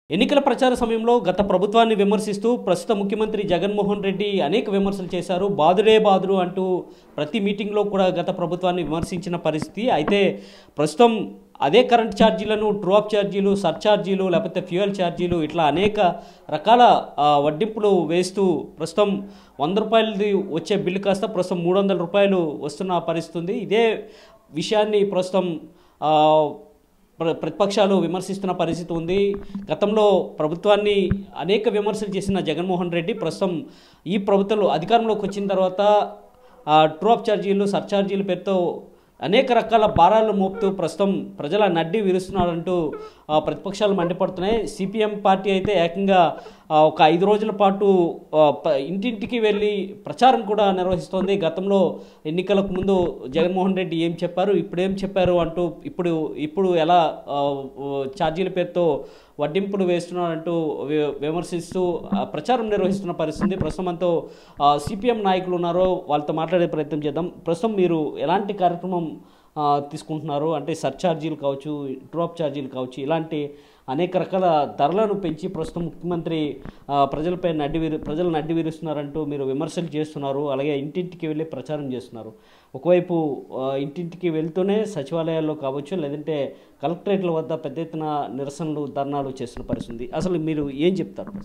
ఎన్నికల ప్రచార సమయంలో గత ప్రభుత్వాన్ని విమర్శిస్తూ ప్రస్తుత ముఖ్యమంత్రి జగన్మోహన్ రెడ్డి అనేక విమర్శలు చేశారు బాదుడే బాదుడు అంటూ ప్రతి మీటింగ్లో కూడా గత ప్రభుత్వాన్ని విమర్శించిన పరిస్థితి అయితే ప్రస్తుతం అదే కరెంట్ ఛార్జీలను డ్రాప్ ఛార్జీలు సర్ఛార్జీలు లేకపోతే ఫ్యూయల్ ఛార్జీలు ఇట్లా అనేక రకాల ఆ, వడ్డింపులు వేస్తూ ప్రస్తుతం వంద రూపాయలది వచ్చే బిల్లు కాస్త ప్రస్తుతం మూడు వందల రూపాయలు వస్తున్న పరిస్థితి ఉంది ఇదే విషయాన్ని ప్రస్తుతం ఆ, ప్ర- ప్రతిపక్షాలు విమర్శిస్తున్న పరిస్థితి ఉంది గతంలో ప్రభుత్వాన్ని అనేక విమర్శలు చేసిన జగన్మోహన్ రెడ్డి ప్రస్తుతం ఈ ప్రభుత్వంలో అధికారంలోకి వచ్చిన తర్వాత ట్రోప్ ఛార్జీలు సర్ఛార్జీల పేరుతో అనేక రకాల భారాలు మోపుతూ ప్రస్తుతం ప్రజల నడ్డి విరుస్తున్నాడంటూ ఆ, ప్రతిపక్షాలు మండిపడుతున్నాయి సిపిఎం పార్టీ అయితే ఏకంగా ఆ, ఒక ఐదు రోజుల పాటు ఆ, ప- ఇంటింటికి వెళ్ళి ప్రచారం కూడా నిర్వహిస్తోంది గతంలో ఎన్నికలకు ముందు జగన్మోహన్ రెడ్డి ఏం చెప్పారు ఇప్పుడు ఏం చెప్పారు అంటూ ఇప్పుడు ఇప్పుడు ఎలా ఆ, ఓ, ఛార్జీల పేరుతో వడ్డింపులు వేస్తున్నారంటూ వి- విమర్శిస్తూ ఆ, ప్రచారం నిర్వహిస్తున్న పరిస్థితి ప్రస్తుతం మనతో సిపిఎం నాయకులు ఉన్నారో వాళ్ళతో మాట్లాడే ప్రయత్నం చేద్దాం ప్రస్తుతం మీరు ఎలాంటి కార్యక్రమం ఆ, తీసుకుంటున్నారు అంటే సర్ఛార్జీలు కావచ్చు డ్రాప్ ఛార్జీలు కావచ్చు ఇలాంటి అనేక రకాల ధరలను పెంచి ప్రస్తుతం ముఖ్యమంత్రి ఆ, ప్రజలపై నడ్డి విరు ప్రజలు నడ్డి విరుస్తున్నారంటూ మీరు విమర్శలు చేస్తున్నారు అలాగే ఇంటింటికి వెళ్ళి ప్రచారం చేస్తున్నారు ఒకవైపు ఆ, ఇంటింటికి వెళ్తూనే సచివాలయాల్లో కావచ్చు లేదంటే కలెక్టరేట్ల వద్ద పెద్ద ఎత్తున నిరసనలు ధర్నాలు చేస్తున్న పరిస్థితి ఉంది. అసలు మీరు ఏం చెప్తారు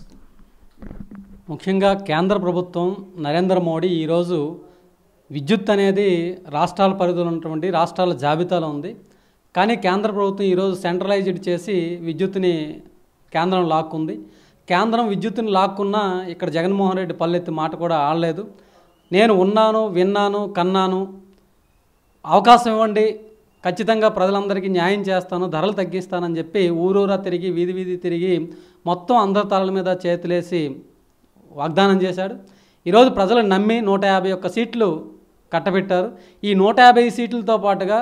ముఖ్యంగా కేంద్ర ప్రభుత్వం నరేంద్ర మోడీ ఈరోజు విద్యుత్ అనేది రాష్ట్రాల పరిధిలో ఉన్నటువంటి రాష్ట్రాల జాబితాలో ఉంది కానీ కేంద్ర ప్రభుత్వం ఈరోజు సెంట్రలైజ్డ్ చేసి విద్యుత్తుని కేంద్రం లాక్కుంది కేంద్రం విద్యుత్తుని లాక్కున్నా ఇక్కడ జగన్మోహన్ రెడ్డి పల్లెత్తి మాట కూడా ఆడలేదు నేను ఉన్నాను విన్నాను కన్నాను అవకాశం ఇవ్వండి ఖచ్చితంగా ప్రజలందరికీ న్యాయం చేస్తాను ధరలు తగ్గిస్తానని చెప్పి ఊరూరా తిరిగి వీధి వీధి తిరిగి మొత్తం అందరి తలల మీద చేతులేసి వాగ్దానం చేశాడు ఈరోజు ప్రజలు నమ్మి నూట యాభై ఒక్క సీట్లు కట్టబెట్టారు ఈ నూట యాభై సీట్లతో పాటుగా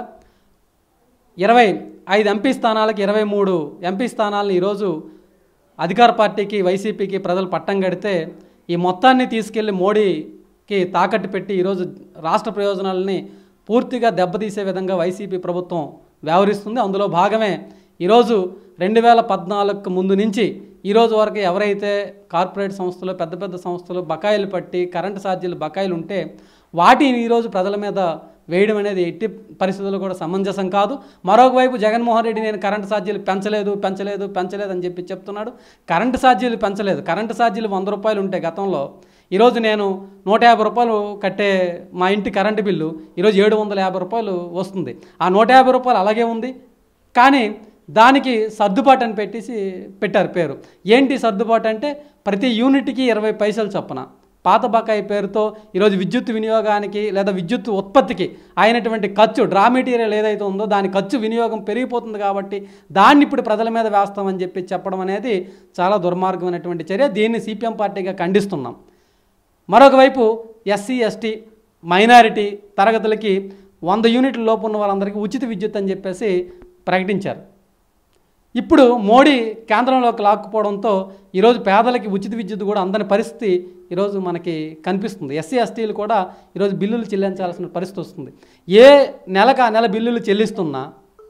ఇరవై ఐదు ఎంపీ స్థానాలకు ఇరవై మూడు ఎంపీ స్థానాలను ఈరోజు అధికార పార్టీకి వైసీపీకి ప్రజలు పట్టం కడితే ఈ మొత్తాన్ని తీసుకెళ్లి మోడీకి తాకట్టు పెట్టి ఈరోజు రాష్ట్ర ప్రయోజనాలని పూర్తిగా దెబ్బతీసే విధంగా వైసీపీ ప్రభుత్వం వ్యవహరిస్తుంది అందులో భాగమే ఈరోజు రెండు వేల పద్నాలుగుకు ముందు నుంచి ఈరోజు వరకు ఎవరైతే కార్పొరేట్ సంస్థలు పెద్ద పెద్ద సంస్థలు బకాయిలు పట్టి కరెంటు ఛార్జీలు బకాయిలు ఉంటే వాటిని ఈరోజు ప్రజల మీద వేయడం అనేది ఎట్టి పరిస్థితుల్లో కూడా సమంజసం కాదు మరొక వైపు జగన్మోహన్ రెడ్డి నేను కరెంటు ఛార్జీలు పెంచలేదు పెంచలేదు పెంచలేదు అని చెప్పి చెప్తున్నాడు కరెంటు ఛార్జీలు పెంచలేదు కరెంటు ఛార్జీలు వంద రూపాయలు ఉంటే గతంలో ఈరోజు నేను నూట యాభై రూపాయలు కట్టే మా ఇంటి కరెంటు బిల్లు ఈరోజు ఏడు వందల యాభై రూపాయలు వస్తుంది ఆ నూట యాభై రూపాయలు అలాగే ఉంది కానీ దానికి సర్దుబాటు అని పెట్టేసి పెట్టారు పేరు ఏంటి సర్దుబాటు అంటే ప్రతి యూనిట్కి ఇరవై పైసలు చొప్పున పాత బకాయి పేరుతో ఈరోజు విద్యుత్ వినియోగానికి లేదా విద్యుత్ ఉత్పత్తికి అయినటువంటి ఖర్చు డ్రా మెటీరియల్ ఏదైతే ఉందో దాని ఖర్చు వినియోగం పెరిగిపోతుంది కాబట్టి దాన్ని ఇప్పుడు ప్రజల మీద వేస్తామని చెప్పి చెప్పడం అనేది చాలా దుర్మార్గమైనటువంటి చర్య దీన్ని సిపిఎం పార్టీగా ఖండిస్తున్నాం మరొక వైపు ఎస్సీ ఎస్టీ మైనారిటీ తరగతులకి వంద యూనిట్ల లోపు ఉన్న వాళ్ళందరికీ ఉచిత విద్యుత్ అని చెప్పేసి ప్రకటించారు ఇప్పుడు మోడీ కేంద్రంలోకి లాక్కుపోవడంతో ఈరోజు పేదలకి ఉచిత విద్యుత్ కూడా అందని పరిస్థితి ఈరోజు మనకి కనిపిస్తుంది ఎస్సీ ఎస్టీలు కూడా ఈరోజు బిల్లులు చెల్లించాల్సిన పరిస్థితి వస్తుంది ఏ నెలకు ఆ నెల బిల్లులు చెల్లిస్తున్నా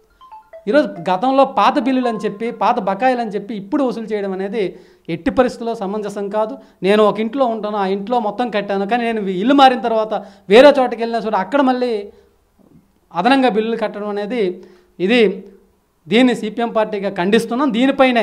ఈరోజు గతంలో పాత బిల్లులు అని చెప్పి పాత బకాయిలు అని చెప్పి ఇప్పుడు వసూలు చేయడం అనేది ఎట్టి పరిస్థితుల్లో సమంజసం కాదు నేను ఒక ఇంట్లో ఉంటాను ఆ ఇంట్లో మొత్తం కట్టాను కానీ నేను ఇల్లు మారిన తర్వాత వేరే చోటకి వెళ్ళినా సరే అక్కడ మళ్ళీ అదనంగా బిల్లులు కట్టడం అనేది ఇది దీన్ని సిపిఎం పార్టీగా ఖండిస్తున్నాం దీనిపైనే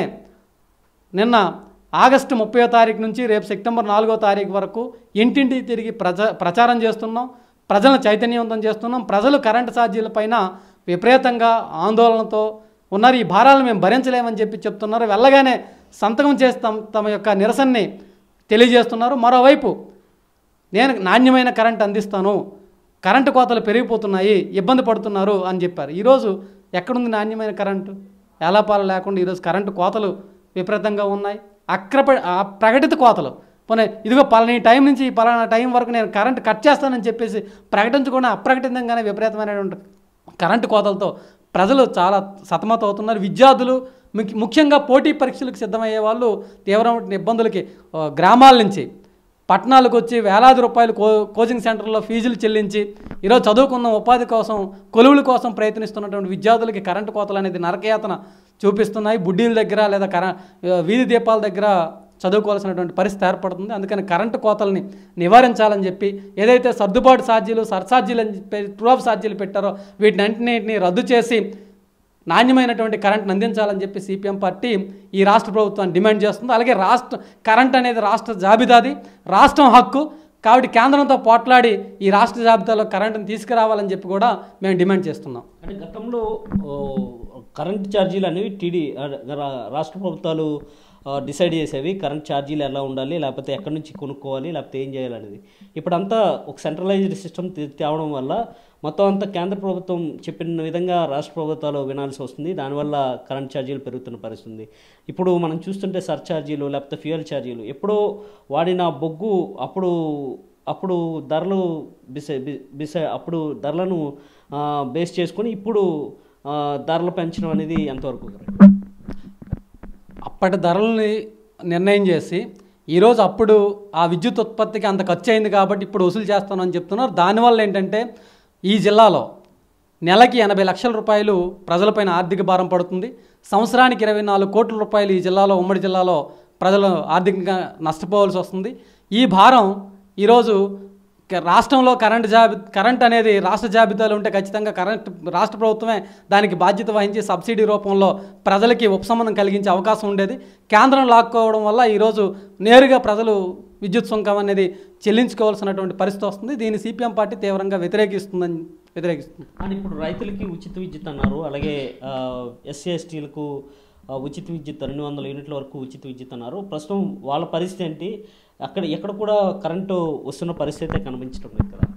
నిన్న ఆగస్టు ముప్పై తారీఖు నుంచి రేపు సెప్టెంబర్ నాలుగో తారీఖు వరకు ఇంటింటికి తిరిగి ప్రజ ప్రచారం చేస్తున్నాం ప్రజలను చైతన్యవంతం చేస్తున్నాం ప్రజలు కరెంటు ఛార్జీలపైన విపరీతంగా ఆందోళనతో ఉన్నారు ఈ భారాలను మేము భరించలేమని చెప్పి చెప్తున్నారు వెళ్ళగానే సంతకం చేస్తాం తమ యొక్క నిరసనని తెలియజేస్తున్నారు మరోవైపు నేను నాణ్యమైన కరెంట్ అందిస్తాను కరెంటు కోతలు పెరిగిపోతున్నాయి ఇబ్బంది పడుతున్నారు అని చెప్పారు ఈరోజు ఎక్కడుంది నాణ్యమైన కరెంటు ఏలాపాలు లేకుండా ఈరోజు కరెంటు కోతలు విపరీతంగా ఉన్నాయి అక్రప ఆ ప్రకటిత కోతలు పోనీ ఇదిగో పలానా టైం నుంచి ఈ పలానా టైం వరకు నేను కరెంట్ కట్ చేస్తానని చెప్పేసి ప్రకటించకుండా అప్రకటితంగానే విపరీతమైనటువంటి కరెంటు కోతలతో ప్రజలు చాలా సతమతం అవుతున్నారు విద్యార్థులు ముఖ్య- ముఖ్యంగా పోటీ పరీక్షలకు సిద్ధమయ్యే వాళ్ళు తీవ్రమైన ఇబ్బందులకి ఆ, గ్రామాల నుంచి పట్టణాలకు వచ్చి వేలాది రూపాయలు కో కోచింగ్ సెంటర్లో ఫీజులు చెల్లించి ఈరోజు చదువుకున్న ఉపాధి కోసం కొలువుల కోసం ప్రయత్నిస్తున్నటువంటి విద్యార్థులకి కరెంటు కోతలు అనేది నరకయాతన చూపిస్తున్నాయి బుడ్డీల దగ్గర లేదా కర వీధి దీపాల దగ్గర చదువుకోవాల్సినటువంటి పరిస్థితి ఏర్పడుతుంది అందుకని కరెంటు కోతల్ని నివారించాలని చెప్పి ఏదైతే సర్దుబాటు ఛార్జీలు సర్ఛార్జీలు అని చెప్పి ట్రూ ఆఫ్ ఛార్జీలు పెట్టారో వీటిని అన్నింటినీ రద్దు చేసి నాణ్యమైనటువంటి కరెంట్ని అందించాలని చెప్పి సిపిఎం పార్టీ ఈ రాష్ట్ర ప్రభుత్వాన్ని డిమాండ్ చేస్తుంది అలాగే రాష్ట్ర కరెంట్ అనేది రాష్ట్ర జాబితాది రాష్ట్రం హక్కు కాబట్టి కేంద్రంతో పోట్లాడి ఈ రాష్ట్ర జాబితాలో కరెంటుని తీసుకురావాలని చెప్పి కూడా మేము డిమాండ్ చేస్తున్నాం అంటే గతంలో ఓ, కరెంట్ ఛార్జీలు అనేవి టీడీ రా- రాష్ట్ర ప్రభుత్వాలు ఆ, డిసైడ్ చేసేవి కరెంట్ ఛార్జీలు ఎలా ఉండాలి లేకపోతే ఎక్కడి నుంచి కొనుక్కోవాలి లేకపోతే ఏం చేయాలనేది ఇప్పుడంతా ఒక సెంట్రలైజ్డ్ సిస్టమ్ తేవడం వల్ల మొత్తం అంతా కేంద్ర ప్రభుత్వం చెప్పిన విధంగా రాష్ట్ర ప్రభుత్వాలు వినాల్సి వస్తుంది దానివల్ల కరెంట్ ఛార్జీలు పెరుగుతున్న పరిస్థితి ఉంది ఇప్పుడు మనం చూస్తుంటే సర్ఛార్జీలు లేకపోతే ఫ్యూయల్ ఛార్జీలు ఎప్పుడో వాడిన బొగ్గు అప్పుడు అప్పుడు ధరలు బిస బి- బిస అప్పుడు ధరలను ఆ, బేస్ చేసుకొని ఇప్పుడు ఆ, ధరలు పెంచడం అనేది ఎంతవరకు correct? అప్పటి ధరల్ని నిర్ణయం చేసి ఈరోజు అప్పుడు ఆ విద్యుత్ ఉత్పత్తికి అంత ఖర్చు అయింది కాబట్టి ఇప్పుడు వసూలు చేస్తానని చెప్తున్నారు దానివల్ల ఏంటంటే ఈ జిల్లాలో నెలకి ఎనభై లక్షల రూపాయలు ప్రజలపైన ఆర్థిక భారం పడుతుంది సంవత్సరానికి ఇరవై నాలుగు కోట్ల రూపాయలు ఈ జిల్లాలో ఉమ్మడి జిల్లాలో ప్రజలు ఆర్థికంగా నష్టపోవాల్సి వస్తుంది ఈ భారం ఈరోజు క- రాష్ట్రంలో కరెంట్ జాబి కరెంట్ అనేది రాష్ట్ర జాబితాలో ఉంటే ఖచ్చితంగా కరెంట్ రాష్ట్ర ప్రభుత్వమే దానికి బాధ్యత వహించి సబ్సిడీ రూపంలో ప్రజలకి ఉపశమనం కలిగించే అవకాశం ఉండేది కేంద్రం లాక్కోవడం వల్ల ఈరోజు నేరుగా ప్రజలు విద్యుత్ సుంకం అనేది చెల్లించుకోవాల్సినటువంటి పరిస్థితి వస్తుంది దీన్ని సిపిఎం పార్టీ తీవ్రంగా వ్యతిరేకిస్తుందని వ్యతిరేకిస్తుంది అండ్ ఇప్పుడు రైతులకి ఉచిత విద్యుత్ అన్నారు అలాగే ఎస్సీ ఎస్టీలకు ఉచిత విద్యుత్ రెండు వందల యూనిట్ల వరకు ఉచిత విద్యుత్ అన్నారు ప్రస్తుతం వాళ్ళ పరిస్థితి ఏంటి అక్కడ ఎక్కడ కూడా కరెంటు వస్తున్న పరిస్థితి కనిపించడం లేదు కదా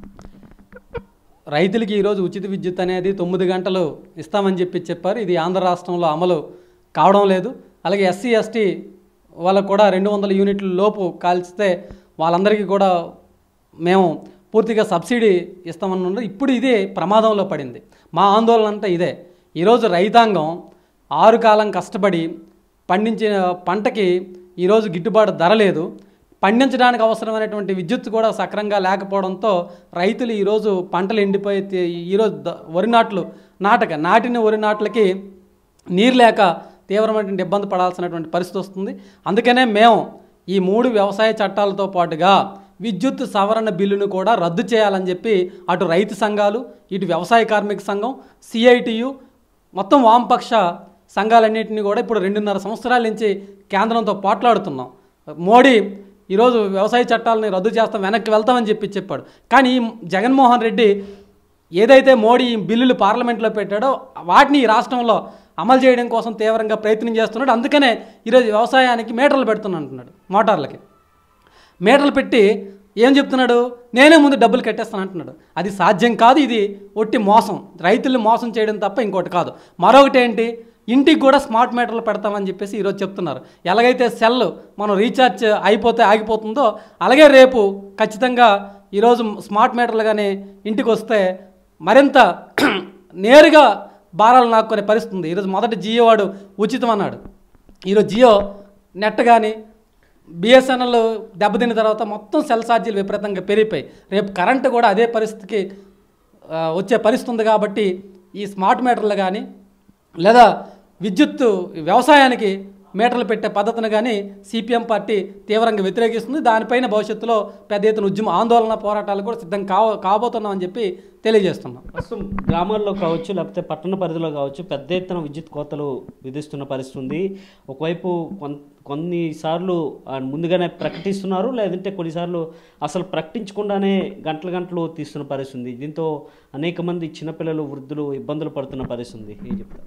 రైతులకి ఈరోజు ఉచిత విద్యుత్ అనేది తొమ్మిది గంటలు ఇస్తామని చెప్పి చెప్పారు ఇది ఆంధ్ర రాష్ట్రంలో అమలు కావడం లేదు అలాగే ఎస్సీ ఎస్టీ వాళ్ళకు కూడా రెండు వందల యూనిట్ల లోపు కాల్చితే వాళ్ళందరికీ కూడా మేము పూర్తిగా సబ్సిడీ ఇస్తామన్నారు ఇప్పుడు ఇదే ప్రమాదంలో పడింది మా ఆందోళన అంతా ఇదే ఈరోజు రైతాంగం ఆరు కాలం కష్టపడి పండించిన పంటకి ఈరోజు గిట్టుబాటు ధర లేదు పండించడానికి అవసరమైనటువంటి విద్యుత్ కూడా సక్రంగా లేకపోవడంతో రైతులు ఈరోజు పంటలు ఎండిపోయి తే- ఈరోజు ద- వరి నాట్లు నాటక నాటిన వరి నాట్లకి నీరు లేక తీవ్రమైనటువంటి ఇబ్బంది పడాల్సినటువంటి పరిస్థితి వస్తుంది అందుకనే మేము ఈ మూడు వ్యవసాయ చట్టాలతో పాటుగా విద్యుత్ సవరణ బిల్లును కూడా రద్దు చేయాలని చెప్పి అటు రైతు సంఘాలు ఇటు వ్యవసాయ కార్మిక సంఘం సిఐటియు మొత్తం వామపక్ష సంఘాలన్నింటినీ కూడా ఇప్పుడు రెండున్నర సంవత్సరాల నుంచి కేంద్రంతో పోట్లాడుతున్నాం మోడీ ఈరోజు వ్యవసాయ చట్టాలని రద్దు చేస్తాం వెనక్కి వెళ్తామని చెప్పి చెప్పాడు కానీ ఈ జగన్మోహన్ రెడ్డి ఏదైతే మోడీ ఈ బిల్లులు పార్లమెంట్లో పెట్టాడో వాటిని ఈ రాష్ట్రంలో అమలు చేయడం కోసం తీవ్రంగా ప్రయత్నం చేస్తున్నాడు అందుకనే ఈరోజు వ్యవసాయానికి మీటర్లు పెడుతున్నా అంటున్నాడు మోటార్లకి మీటర్లు పెట్టి ఏం చెప్తున్నాడు నేనే ముందు డబ్బులు కట్టేస్తాను అంటున్నాడు అది సాధ్యం కాదు ఇది ఒట్టి మోసం రైతుల్ని మోసం చేయడం తప్ప ఇంకోటి కాదు మరొకటి ఏంటి ఇంటికి కూడా స్మార్ట్ మీటర్లు పెడతామని చెప్పేసి ఈరోజు చెప్తున్నారు ఎలాగైతే సెల్ మనం రీఛార్జ్ అయిపోతే ఆగిపోతుందో అలాగే రేపు ఖచ్చితంగా ఈరోజు స్మార్ట్ మీటర్లు కానీ ఇంటికి వస్తే మరింత నేరుగా భారాలు నాక్కునే పరిస్థితి ఉంది ఈరోజు మొదటి జియో వాడు ఉచితం అన్నాడు ఈరోజు జియో నెట్ కానీ బిఎస్ఎన్ఎల్ దెబ్బతిన్న తర్వాత మొత్తం సెల్ ఛార్జీలు విపరీతంగా పెరిగిపోయి రేపు కరెంటు కూడా అదే పరిస్థితికి ఆ, వచ్చే పరిస్థితి ఉంది కాబట్టి ఈ స్మార్ట్ మీటర్లు కానీ లేదా విద్యుత్ వ్యవసాయానికి మీటర్లు పెట్టే పద్ధతిని కానీ సిపిఎం పార్టీ తీవ్రంగా వ్యతిరేకిస్తుంది దానిపైన భవిష్యత్తులో పెద్ద ఎత్తున ఉద్యమ ఆందోళన పోరాటాలు కూడా సిద్ధం కావ కాబోతున్నామని చెప్పి తెలియజేస్తున్నాం ప్రస్తుతం గ్రామాల్లో కావచ్చు లేకపోతే పట్టణ పరిధిలో కావచ్చు పెద్ద ఎత్తున విద్యుత్ కోతలు విధిస్తున్న పరిస్థితి ఉంది ఒకవైపు కొన్ కొన్నిసార్లు ఆ, ముందుగానే ప్రకటిస్తున్నారు లేదంటే కొన్నిసార్లు అసలు ప్రకటించకుండానే గంటలు గంటలు తీస్తున్న పరిస్థితి ఉంది దీంతో అనేక మంది చిన్నపిల్లలు వృద్ధులు ఇబ్బందులు పడుతున్న పరిస్థితి ఉంది ఏం చెప్తారు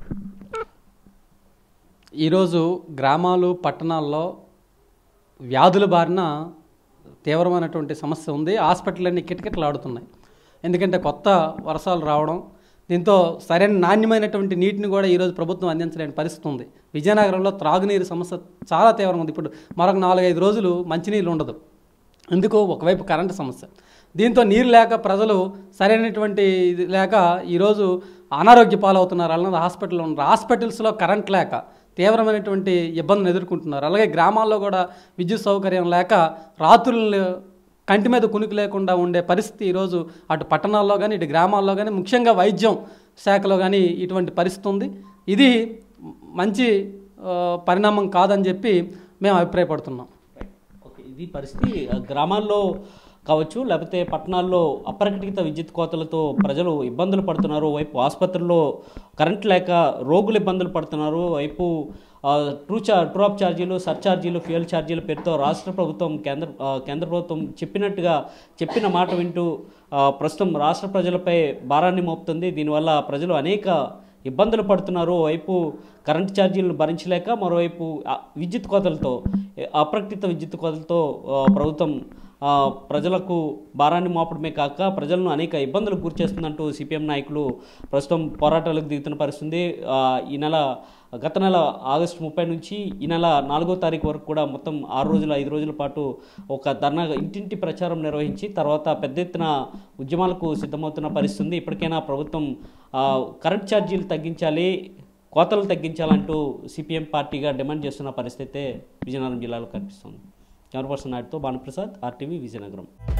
ఈరోజు గ్రామాలు పట్టణాల్లో వ్యాధుల బారిన తీవ్రమైనటువంటి సమస్య ఉంది హాస్పిటల్లన్నీ కిటకిటలాడుతున్నాయి ఎందుకంటే కొత్త వర్షాలు రావడం దీంతో సరైన నాణ్యమైనటువంటి నీటిని కూడా ఈరోజు ప్రభుత్వం అందించలేని పరిస్థితి ఉంది విజయనగరంలో త్రాగునీరు సమస్య చాలా తీవ్రంగా ఉంది ఇప్పుడు మరొక నాలుగైదు రోజులు మంచినీళ్ళు ఉండదు ఎందుకు ఒకవైపు కరెంటు సమస్య దీంతో నీరు లేక ప్రజలు సరైనటువంటి ఇది లేక ఈరోజు అనారోగ్య పాలవుతున్నారు అన్నది హాస్పిటల్లో ఉన్నారు హాస్పిటల్స్లో కరెంట్ లేక తీవ్రమైనటువంటి ఇబ్బందులు ఎదుర్కొంటున్నారు అలాగే గ్రామాల్లో కూడా విద్యుత్ సౌకర్యం లేక రాత్రులు కంటి మీద కునికి లేకుండా ఉండే పరిస్థితి ఈరోజు అటు పట్టణాల్లో కానీ ఇటు గ్రామాల్లో కానీ ముఖ్యంగా వైద్యం శాఖలో కానీ ఇటువంటి పరిస్థితి ఉంది ఇది మంచి ఆ, పరిణామం కాదని చెప్పి మేము అభిప్రాయపడుతున్నాం ఓకే ఇది పరిస్థితి ఆ, గ్రామాల్లో కావచ్చు లేకపోతే పట్టణాల్లో అప్రకటిత విద్యుత్ కోతలతో ప్రజలు ఇబ్బందులు పడుతున్నారు వైపు ఆసుపత్రుల్లో కరెంట్ లేక రోగులు ఇబ్బందులు పడుతున్నారు వైపు ఆ, ట్రూ చా ట్రూ ఆఫ్ ఛార్జీలు సర్ఛార్జీలు ఫ్యూయల్ ఛార్జీల పేరుతో రాష్ట్ర ప్రభుత్వం కేంద్ర ఆ, కేంద్ర ప్రభుత్వం చెప్పినట్టుగా చెప్పిన మాట వింటూ ఆ, ప్రస్తుతం రాష్ట్ర ప్రజలపై భారాన్ని మోపుతుంది దీనివల్ల ప్రజలు అనేక ఇబ్బందులు పడుతున్నారు వైపు కరెంట్ ఛార్జీలను భరించలేక మరోవైపు ఆ విద్యుత్ కోతలతో ఏ, అప్రకటిత విద్యుత్ కోతలతో ఆ, ప్రభుత్వం ఆ, ప్రజలకు భారాన్ని మోపడమే కాక ప్రజలను అనేక ఇబ్బందులకు గురిచేస్తుందంటూ సిపిఎం నాయకులు ప్రస్తుతం పోరాటాలకు దిగుతున్న పరిస్థితుంది ఆ, ఈ నెల గత నెల ఆగస్టు ముప్పై నుంచి ఈ నెల నాలుగో తారీఖు వరకు కూడా మొత్తం ఆరు రోజుల ఐదు రోజుల పాటు ఒక ధర్నా ఇంటింటి ప్రచారం నిర్వహించి తర్వాత పెద్ద ఎత్తున ఉద్యమాలకు సిద్ధమవుతున్న పరిస్థితి ఉంది ఇప్పటికైనా ప్రభుత్వం ఆ, కరెంట్ ఛార్జీలు తగ్గించాలి కోతలు తగ్గించాలంటూ సిపిఎం పార్టీగా డిమాండ్ చేస్తున్న పరిస్థితి అయితే విజయనగరం జిల్లాలో కనిపిస్తుంది కెమెరా పర్సన్ నాయుడుతో భానుప్రసాద్ ఆర్టీవీ విజయనగరం